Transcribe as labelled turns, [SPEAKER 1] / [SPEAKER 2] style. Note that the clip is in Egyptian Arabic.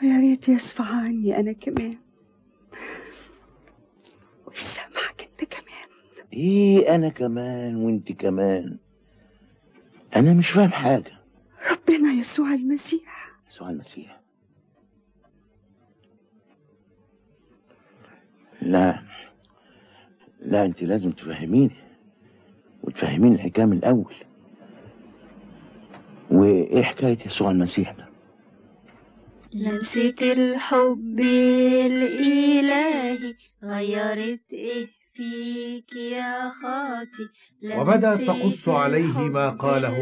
[SPEAKER 1] ويا ريت يصفى عني أنا كمان ويسامحك أنت كمان
[SPEAKER 2] ايه انا كمان وانت كمان انا مش فاهم حاجة
[SPEAKER 1] ربنا يسوع المسيح
[SPEAKER 2] يسوع المسيح لا لا انت لازم تفهميني وتفهميني الحكايه من الاول وايه حكايه يسوع المسيح ده
[SPEAKER 3] لمسة الحب الإلهي غيرت إيه فيك يا خاطي
[SPEAKER 4] وبدأت
[SPEAKER 3] لمسة
[SPEAKER 4] تقص عليه ما
[SPEAKER 3] الحب
[SPEAKER 4] قاله